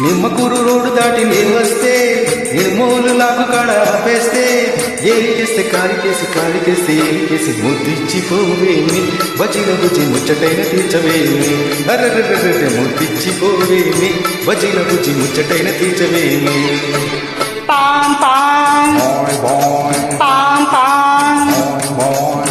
Nimmakuru road దాటి నే వస్తే నిర్మూలు లాకు కాడ ఆపేస్తే ఏలికేస్తే కాలికేసి కాలికేసి ఏలికేసి ముద్దిచ్చిపోవేమి వచిన బుజ్జి ముచ్చటైన తీర్చవేమి అర్రర్రర్ర ముద్దిచ్చిపోవేమి వచిన బుజ్జి ముచ్చటైన తీర్చవేమి పాం పాం బాయ్ బాయ్ పాం పాం బాయ్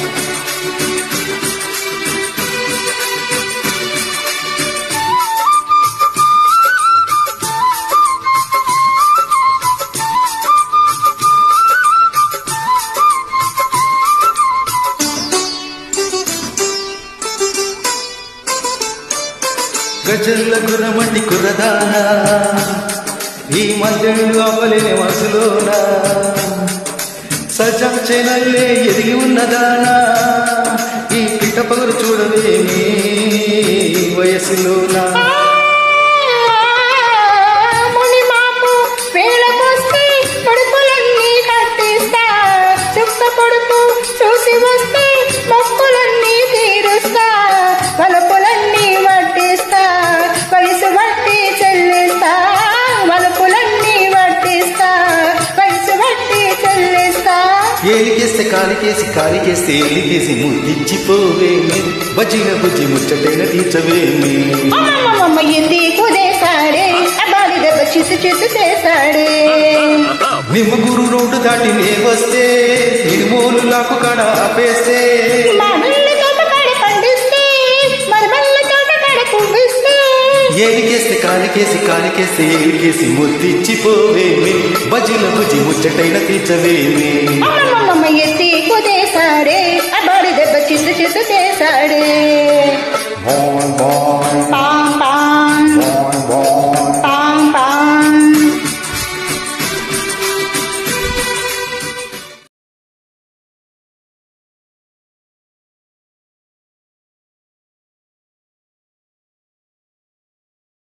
గజల్ల గుర్రమంటి కుర్రదానా ఈ మధ్యలు అవ్వలేని మనసులోన సజం చెనల్లే ఎదిగి ఉన్నదానా ఈ పిట్ట పగులు చూడవేమి వయసులోనా ముని మాపు వేళకొస్తే పొడుపులన్నీ కట్టిస్తా చుక్క పొడుపు చూసి వస్తే మొక్కులన్నీ తీరుస్తా వలుపులన్నీ వడ్డిస్తా వయసు వట్టి చెల్లిస్తా వలుపులన్నీ వడ్డిస్తా వయసు వట్టి చెల్లిస్తా ఏలికేస్తే కాలికేసి కాలికేస్తే ఏలికేసి ముద్దిచ్చిపోవేమి బజ్జిన బుజ్జి ముచ్చటైన తీర్చవేమి అమ్మమ్మమ్మ ఎంది కుదేశాడే అబ్బాడి దెబ్బ చిత్తు చిత్తు చేశాడే నిమ్మగూరు రోడ్డు దాటి నే వస్తే నిర్మూలు లాకు కాడ ఆపేస్తే మామిళ్ళ తోట కాడ పండిస్తే మరమల్ల తోట కాడ పువ్విస్తే ఏలికేస్తే కాలికేసి కాలికేస్తే ఏలికేసి ముద్దిచ్చిపోవేమి బజ్జిన బుజ్జి ముచ్చటైన తీర్చవేమి అమ్మమ్మమ్మ ఎత్తి కుదేశాడే అబ్బాడి దెబ్బ చిత్తు చిత్తు చేశాడే బాయ్ బాయ్ పా